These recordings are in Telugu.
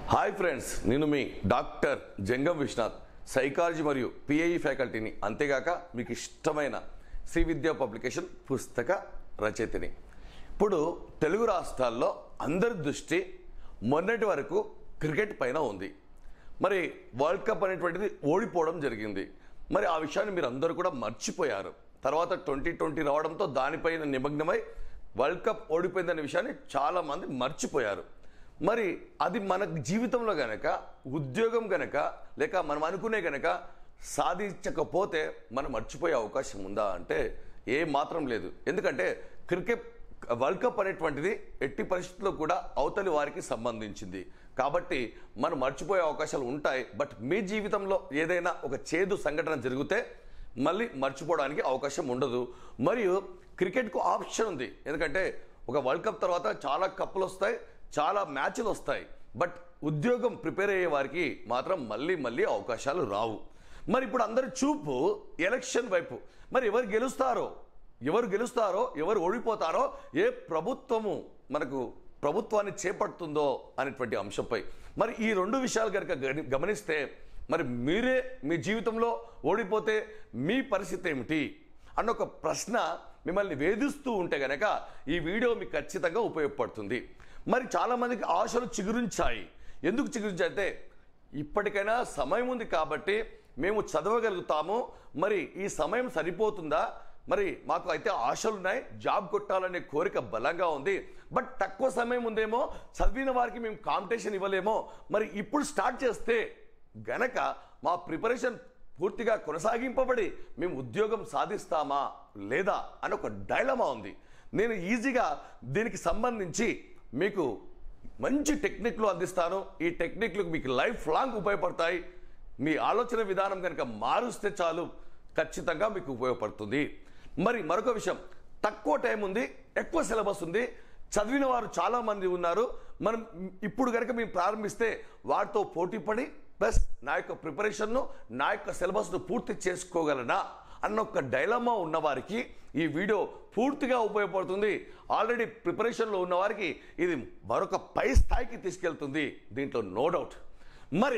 హాయ్ ఫ్రెండ్స్ నేను మీ డాక్టర్ జంగం విశ్వనాథ్ సైకాలజీ మరియు పిఐఈ ఫ్యాకల్టీని అంతేగాక మీకు ఇష్టమైన శ్రీ విద్యా పబ్లికేషన్ పుస్తక రచయితని ఇప్పుడు తెలుగు రాష్ట్రాల్లో అందరి దృష్టి మొన్నటి వరకు క్రికెట్ పైన ఉంది మరి వరల్డ్ కప్ అనేటువంటిది ఓడిపోవడం జరిగింది మరి ఆ విషయాన్ని మీరు అందరూ కూడా మర్చిపోయారు తర్వాత ట్వంటీ ట్వంటీ రావడంతో దానిపైన నిమగ్నమై వరల్డ్ కప్ ఓడిపోయిందనే విషయాన్ని చాలా మంది మర్చిపోయారు మరి అది మన జీవితంలో గనక ఉద్యోగం గనక లేక మనం అనుకునే గనక సాధించకపోతే మనం మర్చిపోయే అవకాశం ఉందా అంటే ఏ మాత్రం లేదు ఎందుకంటే క్రికెట్ వరల్డ్ కప్ అనేటువంటిది ఎట్టి పరిస్థితుల్లో కూడా అవతలి వారికి సంబంధించింది కాబట్టి మనం మర్చిపోయే అవకాశాలు ఉంటాయి బట్ మీ జీవితంలో ఏదైనా ఒక చేదు సంఘటన జరిగితే మళ్ళీ మర్చిపోవడానికి అవకాశం ఉండదు మరియు క్రికెట్కు ఆప్షన్ ఉంది ఎందుకంటే ఒక వరల్డ్ కప్ తర్వాత చాలా కప్పులు వస్తాయి చాలా మ్యాచ్లు వస్తాయి బట్ ఉద్యోగం ప్రిపేర్ అయ్యే వారికి మాత్రం మళ్ళీ మళ్ళీ అవకాశాలు రావు మరి ఇప్పుడు అందరి చూపు ఎలక్షన్ వైపు మరి ఎవరు గెలుస్తారో ఎవరు గెలుస్తారో ఎవరు ఓడిపోతారో ఏ ప్రభుత్వము మనకు ప్రభుత్వాన్ని చేపడుతుందో అనేటువంటి అంశంపై మరి ఈ రెండు విషయాలు కనుక గని- గమనిస్తే మరి మీరే మీ జీవితంలో ఓడిపోతే మీ పరిస్థితి ఏమిటి అన్న ఒక ప్రశ్న మిమ్మల్ని వేధిస్తూ ఉంటే గనక ఈ వీడియో మీకు ఖచ్చితంగా ఉపయోగపడుతుంది మరి చాలా మందికి ఆశలు చిగురించాయి ఎందుకు చిగురించాయి అంటే ఇప్పటికైనా సమయం ఉంది కాబట్టి మేము చదవగలుగుతాము మరి ఈ సమయం సరిపోతుందా మరి మాకు అయితే ఆశలు ఉన్నాయి జాబ్ కొట్టాలనే కోరిక బలంగా ఉంది బట్ తక్కువ సమయం ఉందేమో చదివిన వారికి మేము కాంపిటీషన్ ఇవ్వలేమో మరి ఇప్పుడు స్టార్ట్ చేస్తే గనక మా ప్రిపరేషన్ పూర్తిగా కొనసాగింపబడి మేము ఉద్యోగం సాధిస్తామా లేదా అని ఒక డైలమా ఉంది నేను ఈజీగా దీనికి సంబంధించి మీకు మంచి టెక్నిక్లు అందిస్తాను ఈ టెక్నిక్లు మీకు లైఫ్ లాంగ్ ఉపయోగపడతాయి మీ ఆలోచన విధానం కనుక మారుస్తే చాలు ఖచ్చితంగా మీకు ఉపయోగపడుతుంది మరి మరొక విషయం తక్కువ టైం ఉంది ఎక్కువ సిలబస్ ఉంది చదివిన వారు చాలా మంది ఉన్నారు మనం ఇప్పుడు కనుక మేము ప్రారంభిస్తే వాటితో పోటీ పడి ప్లస్ నా యొక్క ప్రిపరేషన్ను నా యొక్క సిలబస్ను పూర్తి చేసుకోగలనా అన్న ఒక డైలమా ఉన్న వారికి ఈ వీడియో పూర్తిగా ఉపయోగపడుతుంది ఆల్రెడీ ప్రిపరేషన్లో ఉన్న వారికి ఇది మరొక పై స్థాయికి తీసుకెళ్తుంది దీంట్లో నో డౌట్ మరి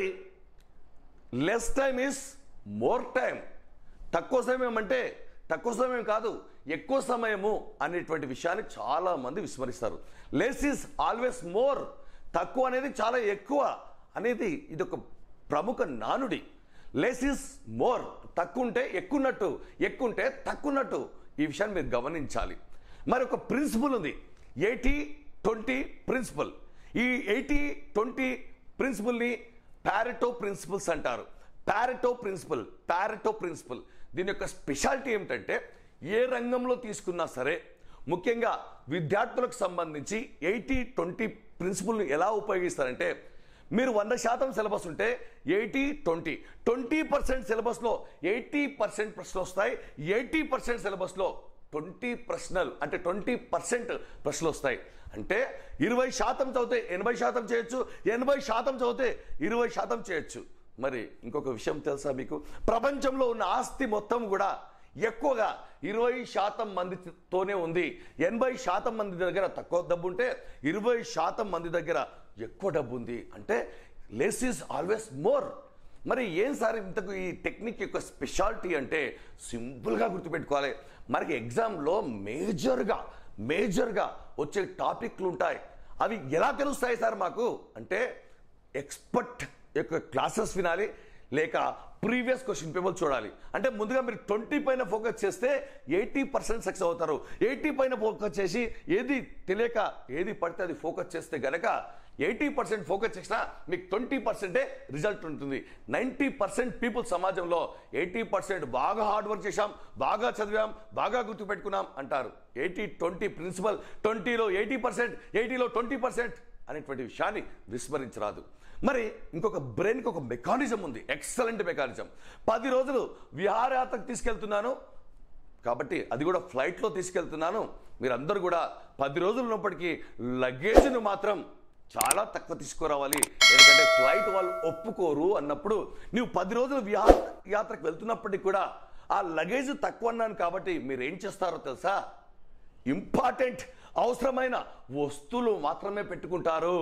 less time is more time తక్కువ సమయం అంటే తక్కువ సమయం కాదు ఎక్కువ సమయము అనేటువంటి విషయాన్ని చాలా మంది విస్మరిస్తారు లెస్ ఈస్ ఆల్వేస్ మోర్ తక్కువ అనేది చాలా ఎక్కువ అనేది ఇది ఒక ప్రముఖ నానుడి లెస్ ఈస్ మోర్ తక్కువ ఉంటే ఎక్కున్నట్టు ఎక్కువ ఉంటే తక్కువన్నట్టు ఈ విషయాన్ని మీరు గమనించాలి మరి ఒక ప్రిన్సిపల్ ఉంది ఎయిటీ ట్వంటీ ప్రిన్సిపల్ ఈ ఎయిటీ ట్వంటీ ప్రిన్సిపల్ని ప్యారెటో ప్రిన్సిపల్స్ అంటారు ప్యారెటో ప్రిన్సిపల్ ప్యారెటో ప్రిన్సిపల్ దీని యొక్క స్పెషాలిటీ ఏమిటంటే ఏ రంగంలో తీసుకున్నా సరే ముఖ్యంగా విద్యార్థులకు సంబంధించి ఎయిటీ ట్వంటీ ప్రిన్సిపల్ని ఎలా ఉపయోగిస్తారంటే మీరు వంద శాతం సిలబస్ ఉంటే ఎయిటీ ట్వంటీ ట్వంటీ పర్సెంట్ సిలబస్లో ఎయిటీ పర్సెంట్ ప్రశ్నలు వస్తాయి ఎయిటీ పర్సెంట్ సిలబస్లో ట్వంటీ ప్రశ్నలు అంటే ట్వంటీ పర్సెంట్ ప్రశ్నలు వస్తాయి అంటే ఇరవై శాతం చదివితే ఎనభై శాతం చేయొచ్చు ఎనభై శాతం చదివితే ఇరవై శాతం చేయొచ్చు మరి ఇంకొక విషయం తెలుసా మీకు ప్రపంచంలో ఉన్న ఆస్తి మొత్తం కూడా ఎక్కువగా ఇరవై శాతం మందితోనే ఉంది ఎనభై శాతం మంది దగ్గర తక్కువ డబ్బు ఉంటే ఇరవై శాతం మంది దగ్గర ఎక్కువ డబ్బు ఉంది అంటే లెస్ ఈజ్ ఆల్వేస్ మోర్ మరి ఏం సార్ ఇంతకు ఈ టెక్నిక్ యొక్క స్పెషాలిటీ అంటే సింపుల్గా గుర్తుపెట్టుకోవాలి మనకి ఎగ్జామ్లో మేజర్గా మేజర్గా వచ్చే టాపిక్లు ఉంటాయి అవి ఎలా తెలుస్తాయి సార్ మాకు అంటే ఎక్స్పర్ట్ యొక్క క్లాసెస్ వినాలి లేక ప్రీవియస్ క్వశ్చన్ పేపర్ చూడాలి అంటే ముందుగా మీరు ట్వంటీ పైన ఫోకస్ చేస్తే ఎయిటీ పర్సెంట్ సక్సెస్ అవుతారు ఎయిటీ పైన ఫోకస్ చేసి ఏది తెలియక ఏది పడితే అది ఫోకస్ చేస్తే గనక ఎయిటీ పర్సెంట్ ఫోకస్ చేసినా మీకు ట్వంటీ పర్సెంటే రిజల్ట్ ఉంటుంది నైంటీ పర్సెంట్ పీపుల్ సమాజంలో ఎయిటీ పర్సెంట్ బాగా హార్డ్ వర్క్ చేశాం బాగా చదివాం బాగా గుర్తుపెట్టుకున్నాం అంటారు ఎయిటీ ట్వంటీ ప్రిన్సిపల్ ట్వంటీలో ఎయిటీ పర్సెంట్ ఎయిటీలో ట్వంటీ పర్సెంట్ అనేటువంటి విషయాన్ని విస్మరించరాదు మరి ఇంకొక బ్రెయిన్కి ఒక మెకానిజం ఉంది ఎక్సలెంట్ మెకానిజం పది రోజులు విహారయాత్రకు తీసుకెళ్తున్నాను కాబట్టి అది కూడా ఫ్లైట్లో తీసుకెళ్తున్నాను మీరందరూ కూడా పది రోజులు ఉన్నప్పటికీ లగేజ్ను మాత్రం చాలా తక్కువ తీసుకురావాలి ఎందుకంటే ఫ్లైట్ వాళ్ళు ఒప్పుకోరు అన్నప్పుడు నువ్వు పది రోజులు విహార యాత్రకు వెళ్తున్నప్పటికీ కూడా ఆ లగేజ్ తక్కువ అన్నాను కాబట్టి మీరు ఏం చేస్తారో తెలుసా ఇంపార్టెంట్ అవసరమైన వస్తువులు మాత్రమే పెట్టుకుంటారు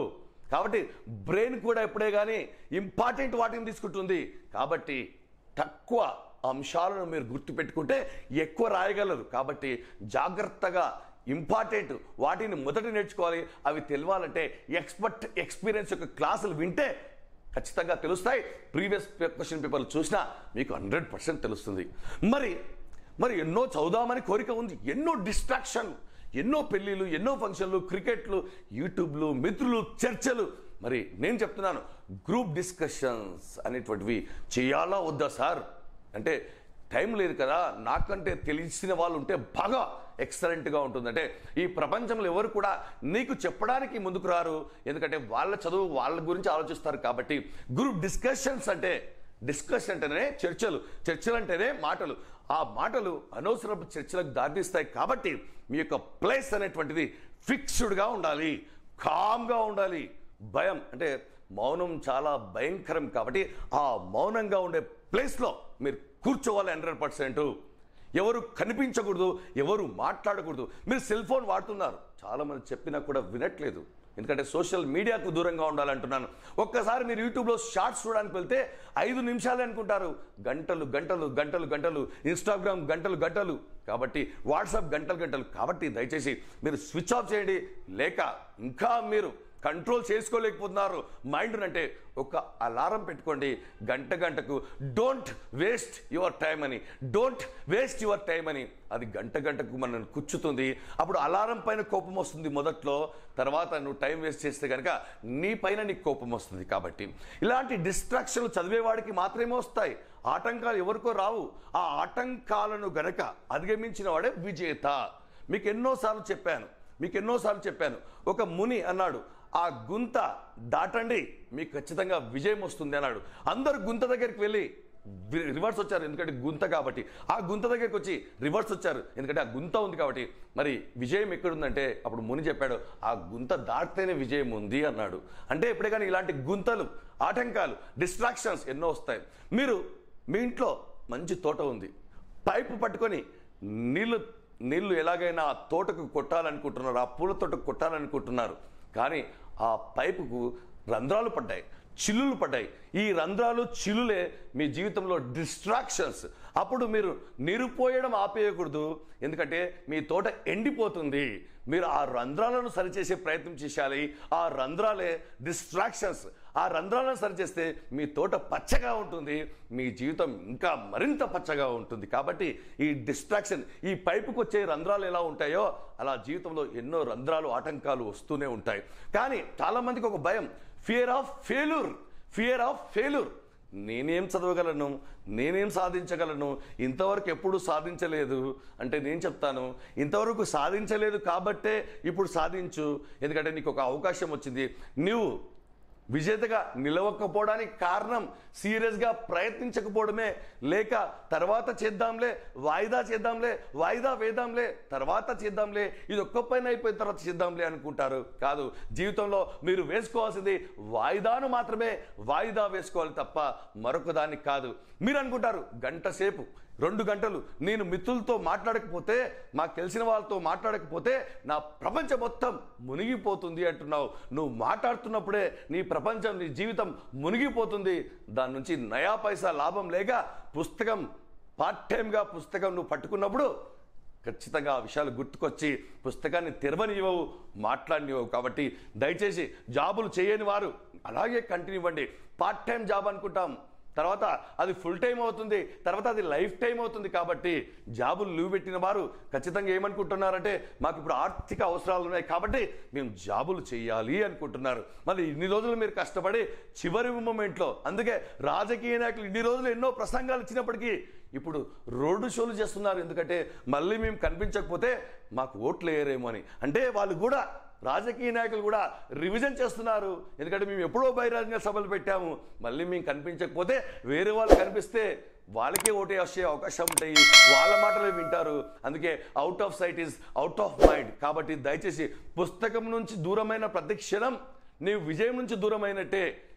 కాబట్టి బ్రెయిన్ కూడా ఎప్పుడే కానీ ఇంపార్టెంట్ వాటిని తీసుకుంటుంది కాబట్టి తక్కువ అంశాలను మీరు గుర్తుపెట్టుకుంటే ఎక్కువ రాయగలరు కాబట్టి జాగ్రత్తగా ఇంపార్టెంట్ వాటిని మొదట నేర్చుకోవాలి అవి తెలవాలంటే ఎక్స్పర్ట్ ఎక్స్పీరియన్స్ యొక్క క్లాసులు వింటే ఖచ్చితంగా తెలుస్తాయి ప్రీవియస్ క్వశ్చన్ పేపర్లు చూసినా మీకు హండ్రెడ్ పర్సెంట్ తెలుస్తుంది మరి మరి ఎన్నో చదువుదామని కోరిక ఉంది ఎన్నో డిస్ట్రాక్షన్ ఎన్నో పెళ్ళిళ్ళు ఎన్నో ఫంక్షన్లు క్రికెట్లు యూట్యూబ్లు మిత్రులు చర్చలు మరి నేను చెప్తున్నాను గ్రూప్ డిస్కషన్స్ అనేటువంటివి చేయాలా వద్దా సార్ అంటే టైం లేదు కదా నాకంటే తెలిసిన వాళ్ళు ఉంటే బాగా ఎక్సలెంట్గా ఉంటుంది అంటే ఈ ప్రపంచంలో ఎవరు కూడా నీకు చెప్పడానికి ముందుకు రారు ఎందుకంటే వాళ్ళ చదువు వాళ్ళ గురించి ఆలోచిస్తారు కాబట్టి గ్రూప్ డిస్కషన్స్ అంటే డిస్కషన్ అంటేనే చర్చలు చర్చలు అంటేనే మాటలు ఆ మాటలు అనవసరపు చర్చలకు దారితీస్తాయి కాబట్టి మీ యొక్క ప్లేస్ అనేటువంటిది ఫిక్స్డ్గా ఉండాలి కామ్గా ఉండాలి భయం అంటే మౌనం చాలా భయంకరం కాబట్టి ఆ మౌనంగా ఉండే ప్లేస్లో మీరు కూర్చోవాలి హండ్రెడ్ పర్సెంట్ ఎవరు కనిపించకూడదు ఎవరు మాట్లాడకూడదు మీరు సెల్ ఫోన్ వాడుతున్నారు చాలామంది చెప్పినా కూడా వినట్లేదు ఎందుకంటే సోషల్ మీడియాకు దూరంగా ఉండాలంటున్నాను ఒక్కసారి మీరు యూట్యూబ్లో షార్ట్స్ చూడడానికి వెళ్తే ఐదు నిమిషాలే అనుకుంటారు గంటలు గంటలు గంటలు గంటలు ఇన్స్టాగ్రామ్ గంటలు గంటలు కాబట్టి వాట్సాప్ గంటలు గంటలు కాబట్టి దయచేసి మీరు స్విచ్ ఆఫ్ చేయండి లేక ఇంకా మీరు కంట్రోల్ చేసుకోలేకపోతున్నారు మైండ్ అంటే ఒక అలారం పెట్టుకోండి గంట గంటకు డోంట్ వేస్ట్ యువర్ టైం అని డోంట్ వేస్ట్ యువర్ టైం అని అది గంట గంటకు మనల్ని కూర్చుతుంది అప్పుడు అలారం పైన కోపం వస్తుంది మొదట్లో తర్వాత నువ్వు టైం వేస్ట్ చేస్తే కనుక నీ పైన నీకు కోపం వస్తుంది కాబట్టి ఇలాంటి డిస్ట్రాక్షన్లు చదివేవాడికి మాత్రమే వస్తాయి ఆటంకాలు ఎవరికో రావు ఆ ఆటంకాలను గనక అధిగమించిన వాడే విజేత మీకు ఎన్నోసార్లు చెప్పాను మీకు ఎన్నోసార్లు చెప్పాను ఒక ముని అన్నాడు ఆ గుంత దాటండి మీకు ఖచ్చితంగా విజయం వస్తుంది అన్నాడు అందరు గుంత దగ్గరికి వెళ్ళి వి- రివర్స్ వచ్చారు ఎందుకంటే గుంత కాబట్టి ఆ గుంత దగ్గరికి వచ్చి రివర్స్ వచ్చారు ఎందుకంటే ఆ గుంత ఉంది కాబట్టి మరి విజయం ఎక్కడుందంటే అప్పుడు ముని చెప్పాడు ఆ గుంత దాటితేనే విజయం ఉంది అన్నాడు అంటే ఎప్పుడే కానీ ఇలాంటి గుంతలు ఆటంకాలు డిస్ట్రాక్షన్స్ ఎన్నో వస్తాయి మీరు మీ ఇంట్లో మంచి తోట ఉంది పైపు పట్టుకొని నీళ్లు నీళ్లు ఎలాగైనా ఆ తోటకు కొట్టాలనుకుంటున్నారు ఆ పూల తోటకు కొట్టాలనుకుంటున్నారు కానీ ఆ పైపుకు రంధ్రాలు పడ్డాయి చిల్లులు పడ్డాయి ఈ రంధ్రాలు చిల్లులే మీ జీవితంలో డిస్ట్రాక్షన్స్ అప్పుడు మీరు నీరు పోయడం ఆపేయకూడదు ఎందుకంటే మీ తోట ఎండిపోతుంది మీరు ఆ రంధ్రాలను సరిచేసే ప్రయత్నం చేయాలి ఆ రంధ్రాలే డిస్ట్రాక్షన్స్ ఆ రంధ్రాలను సరిచేస్తే మీ తోట పచ్చగా ఉంటుంది మీ జీవితం ఇంకా మరింత పచ్చగా ఉంటుంది కాబట్టి ఈ డిస్ట్రాక్షన్ ఈ పైపుకు వచ్చే రంధ్రాలు ఎలా ఉంటాయో అలా జీవితంలో ఎన్నో రంధ్రాలు ఆటంకాలు వస్తూనే ఉంటాయి కానీ చాలామందికి ఒక భయం fear of failure fear of failure నేనేం చదవగలను నేనేం సాధించగలను ఇంతవరకు ఎప్పుడు సాధించలేదు అంటే నేను చెప్తాను ఇంతవరకు సాధించలేదు కాబట్టే ఇప్పుడు సాధించు ఎందుకంటే నీకు ఒక అవకాశం వచ్చింది నువ్వు విజేతగా నిలవకపోవడానికి కారణం సీరియస్గా ప్రయత్నించకపోవడమే లేక తర్వాత చేద్దాంలే వాయిదా చేద్దాంలే వాయిదా వేద్దాంలే తర్వాత చేద్దాంలే ఇది ఒక్క పైన అయిపోయిన తర్వాత చేద్దాంలే అనుకుంటారు కాదు జీవితంలో మీరు వేసుకోవాల్సింది వాయిదాను మాత్రమే వాయిదా వేసుకోవాలి తప్ప మరొక దానికి కాదు మీరు అనుకుంటారు గంట సేపు రెండు గంటలు నేను మిత్రులతో మాట్లాడకపోతే మాకు తెలిసిన వాళ్ళతో మాట్లాడకపోతే నా ప్రపంచం మొత్తం మునిగిపోతుంది అంటున్నావు నువ్వు మాట్లాడుతున్నప్పుడే నీ ప్రపంచం నీ జీవితం మునిగిపోతుంది దాని నుంచి నయా పైసా లాభం లేక పుస్తకం పార్ట్ టైంగా పుస్తకం నువ్వు పట్టుకున్నప్పుడు ఖచ్చితంగా ఆ విషయాలు గుర్తుకొచ్చి పుస్తకాన్ని తెరవనివ్వవు మాట్లాడనివ్వవు కాబట్టి దయచేసి జాబులు చేయని వారు అలాగే కంటిన్యూ ఇవ్వండి పార్ట్ టైం జాబ్ అనుకుంటాం తర్వాత అది ఫుల్ టైం అవుతుంది తర్వాత అది లైఫ్ టైం అవుతుంది కాబట్టి జాబులు లీవ్ పెట్టిన వారు ఖచ్చితంగా ఏమనుకుంటున్నారంటే మాకు ఇప్పుడు ఆర్థిక అవసరాలు ఉన్నాయి కాబట్టి మేము జాబులు చేయాలి అనుకుంటున్నారు మరి ఇన్ని రోజులు మీరు కష్టపడి చివరి మూమెంట్లో అందుకే రాజకీయ నాయకులు ఇన్ని రోజులు ఎన్నో ప్రసంగాలు ఇచ్చినప్పటికీ ఇప్పుడు రోడ్డు షోలు చేస్తున్నారు ఎందుకంటే మళ్ళీ మేము కనిపించకపోతే మాకు ఓట్లు వేయరేమో అని అంటే వాళ్ళు కూడా రాజకీయ నాయకులు కూడా రివిజన్ చేస్తున్నారు ఎందుకంటే మేము ఎప్పుడో బహిరంగ సభలు పెట్టాము మళ్ళీ మేము కనిపించకపోతే వేరే వాళ్ళు కనిపిస్తే వాళ్ళకే ఓటే వచ్చే అవకాశం ఉంటాయి వాళ్ళ మాటలే వింటారు అందుకే out of sight is out of mind కాబట్టి దయచేసి పుస్తకం నుంచి దూరమైన ప్రతి క్షణం నీవు విజయం నుంచి దూరమైనట్టే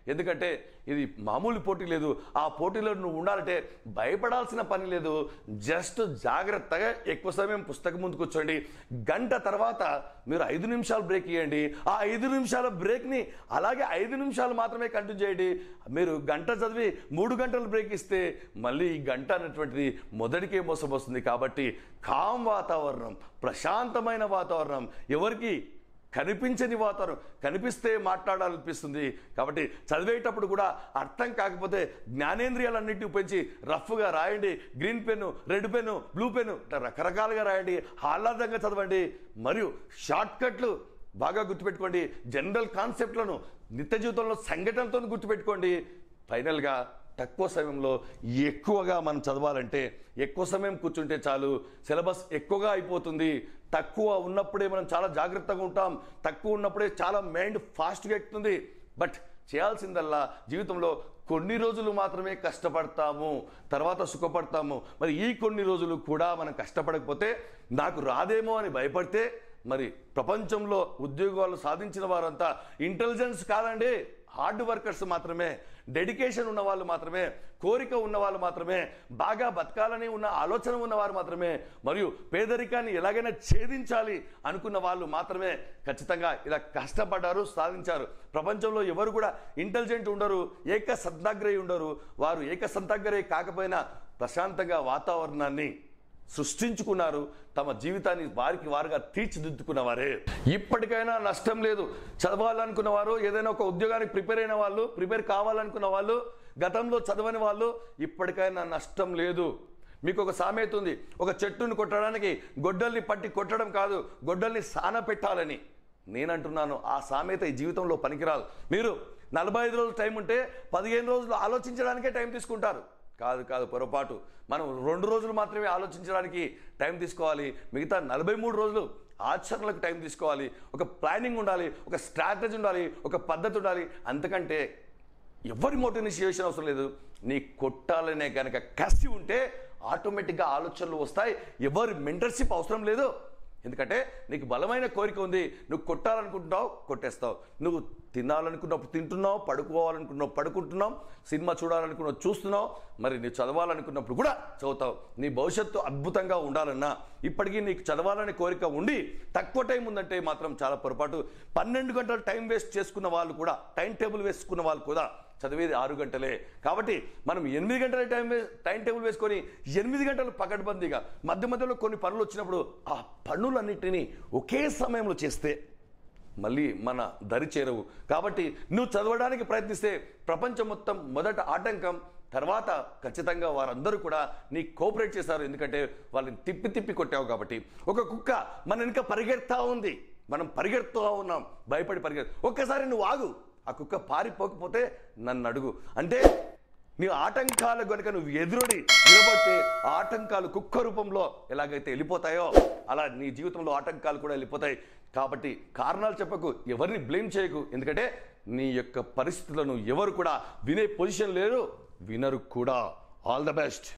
ఎందుకంటే ఇది మామూలు పోటీ లేదు ఆ పోటీలో నువ్వు ఉండాలంటే భయపడాల్సిన పని లేదు జస్ట్ జాగ్రత్తగా ఎక్కువ సమయం పుస్తకం ముందు కూర్చోండి గంట తర్వాత మీరు ఐదు నిమిషాలు బ్రేక్ ఇవ్వండి ఆ ఐదు నిమిషాల బ్రేక్ని అలాగే ఐదు నిమిషాలు మాత్రమే కంటిన్యూ చేయండి మీరు గంట చదివి మూడు గంటలు బ్రేక్ ఇస్తే మళ్ళీ ఈ గంట అనేటువంటిది మొదటికే మోసం వస్తుంది కాబట్టి కామ్ వాతావరణం ప్రశాంతమైన వాతావరణం ఎవరికి కనిపించని వాతావరణం కనిపిస్తే మాట్లాడాలనిపిస్తుంది కాబట్టి చదివేటప్పుడు కూడా అర్థం కాకపోతే జ్ఞానేంద్రియాలన్నింటినీ ఉపయోగించి రఫ్గా రాయండి green pen red pen blue pen ఇట్లా రకరకాలుగా రాయండి ఆహ్లాదంగా చదవండి మరియు షార్ట్ కట్లు బాగా గుర్తుపెట్టుకోండి జనరల్ కాన్సెప్ట్లను నిత్య జీవితంలో సంఘటనలతో గుర్తుపెట్టుకోండి ఫైనల్గా తక్కువ సమయంలో ఎక్కువగా మనం చదవాలంటే ఎక్కువ సమయం కూర్చుంటే చాలు సిలబస్ ఎక్కువగా అయిపోతుంది తక్కువ ఉన్నప్పుడే మనం చాలా జాగ్రత్తగా ఉంటాం తక్కువ ఉన్నప్పుడే చాలా మైండ్ ఫాస్ట్గా ఎక్కుతుంది బట్ చేయాల్సిందల్లా జీవితంలో కొన్ని రోజులు మాత్రమే కష్టపడతాము తర్వాత సుఖపడతాము మరి ఈ కొన్ని రోజులు కూడా మనం కష్టపడకపోతే నాకు రాదేమో అని భయపడితే మరి ప్రపంచంలో ఉద్యోగాలు సాధించిన వారంతా ఇంటెలిజెన్స్ కాదండి హార్డ్ వర్కర్స్ మాత్రమే డెడికేషన్ ఉన్న వాళ్ళు మాత్రమే కోరిక ఉన్న వాళ్ళు మాత్రమే బాగా బతకాలని ఉన్న ఆలోచన ఉన్నవారు మాత్రమే మరియు పేదరికాన్ని ఎలాగైనా ఛేదించాలి అనుకున్న వాళ్ళు మాత్రమే ఖచ్చితంగా ఇలా కష్టపడ్డారు సాధించారు ప్రపంచంలో ఎవరు కూడా ఇంటెలిజెంట్ ఉండరు ఏక సంతాగ్రహి ఉండరు వారు ఏక సంతాగ్రహి కాకపోయినా ప్రశాంతంగా వాతావరణాన్ని సృష్టించుకున్నారు తమ జీవితాన్ని వారికి వారుగా తీర్చిదిద్దుకున్నవారే ఇప్పటికైనా నష్టం లేదు చదవాలనుకున్న వారు ఏదైనా ఒక ఉద్యోగానికి ప్రిపేర్ అయిన వాళ్ళు ప్రిపేర్ కావాలనుకున్న వాళ్ళు గతంలో చదవని వాళ్ళు ఇప్పటికైనా నష్టం లేదు మీకు ఒక సామెత ఉంది ఒక చెట్టును కొట్టడానికి గొడ్డల్ని పట్టి కొట్టడం కాదు గొడ్డల్ని సాన పెట్టాలని నేనంటున్నాను ఆ సామెత ఈ జీవితంలో పనికిరాదు మీరు నలభై ఐదు రోజులు టైం ఉంటే పదిహేను రోజులు ఆలోచించడానికే టైం తీసుకుంటారు కాదు కాదు పొరపాటు మనం రెండు రోజులు మాత్రమే ఆలోచించడానికి టైం తీసుకోవాలి మిగతా నలభై మూడు రోజులు ఆచరణలకు టైం తీసుకోవాలి ఒక ప్లానింగ్ ఉండాలి ఒక స్ట్రాటజీ ఉండాలి ఒక పద్ధతి ఉండాలి అంతకంటే ఎవరి మోటివేషన్ అవసరం లేదు నీ కొట్టాలనే కనుక కసి ఉంటే ఆటోమేటిక్గా ఆలోచనలు వస్తాయి ఎవరి మెంటర్షిప్ అవసరం లేదు ఎందుకంటే నీకు బలమైన కోరిక ఉంది నువ్వు కొట్టాలనుకుంటున్నావు కొట్టేస్తావు నువ్వు తినాలనుకున్నప్పుడు తింటున్నావు పడుకోవాలనుకున్నావు పడుకుంటున్నావు సినిమా చూడాలనుకున్నావు చూస్తున్నావు మరి నీవు చదవాలనుకున్నప్పుడు కూడా చదువుతావు నీ భవిష్యత్తు అద్భుతంగా ఉండాలన్నా ఇప్పటికీ నీకు చదవాలనే కోరిక ఉండి తక్కువ టైం ఉందంటే మాత్రం చాలా పొరపాటు పన్నెండు గంటలు టైం వేస్ట్ చేసుకున్న వాళ్ళు కూడా టైం టేబుల్ వేసుకున్న వాళ్ళు కూడా చదివేది ఆరు గంటలే కాబట్టి మనం ఎనిమిది గంటల టైం వే టైం టేబుల్ వేసుకొని ఎనిమిది గంటలు పకడ్బందీగా మధ్య మధ్యలో కొన్ని పనులు వచ్చినప్పుడు ఆ పనులన్నిటినీ ఒకే సమయంలో చేస్తే మళ్ళీ మన దరి చేరవు కాబట్టి నువ్వు చదవడానికి ప్రయత్నిస్తే ప్రపంచం మొత్తం మొదట ఆటంకం తర్వాత ఖచ్చితంగా వారందరూ కూడా నీ కోఆపరేట్ చేశారు ఎందుకంటే వాళ్ళని తిప్పి తిప్పి కొట్టావు కాబట్టి ఒక కుక్క మన వెనుక పరిగెడతా ఉంది మనం పరిగెడుతూ ఉన్నాం భయపడి పరిగెడు ఒక్కసారి నువ్వు ఆగు ఆ కుక్క పారిపోకపోతే నన్ను అడుగు అంటే నీ ఆటంకాలు కనుక నువ్వు ఎదురొడి నిలబడితే ఆ ఆటంకాలు కుక్క రూపంలో ఎలాగైతే వెళ్ళిపోతాయో అలా నీ జీవితంలో ఆటంకాలు కూడా వెళ్ళిపోతాయి కాబట్టి కారణాలు చెప్పకు ఎవరిని బ్లేమ్ చేయకు ఎందుకంటే నీ యొక్క పరిస్థితులను ఎవరు కూడా వినే పొజిషన్ లేరు వినరు కూడా ఆల్ ద బెస్ట్